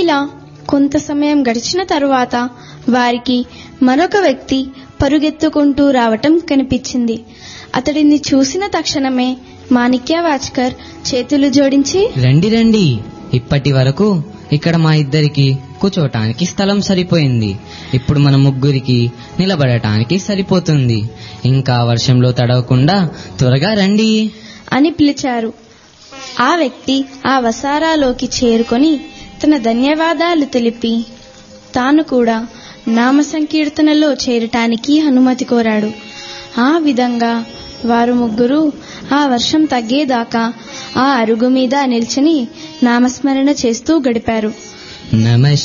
ఇలా కొంత సమయం గడిచిన తరువాత వారికి మరొక వ్యక్తి పరుగెత్తుకుంటూ రావటం కనిపించింది అతడిని చూసిన తక్షణమే మాణిక్యవాచ్కర్ చేతులు జోడించి రండి రండి ఇప్పటి వరకు ఇక్కడ మా ఇద్దరికి కూర్చోటానికి స్థలం సరిపోయింది ఇప్పుడు మన ముగ్గురికి నిలబడటానికి సరిపోతుంది ఇంకా వర్షంలో తడవకుండా త్వరగా రండి అని పిలిచారు ఆ వ్యక్తి ఆ వసారాలోకి చేరుకొని తన ధన్యవాదాలు తెలిపి తాను కూడా నామ సంకీర్తనలో చేరటానికి అనుమతి కోరాడు ఆ విధంగా వారు ముగ్గురు ఆ వర్షం తగ్గేదాకా ఆ అరుగు మీద నిల్చుని నామస్మరణ చేస్తూ గడిపారు నమ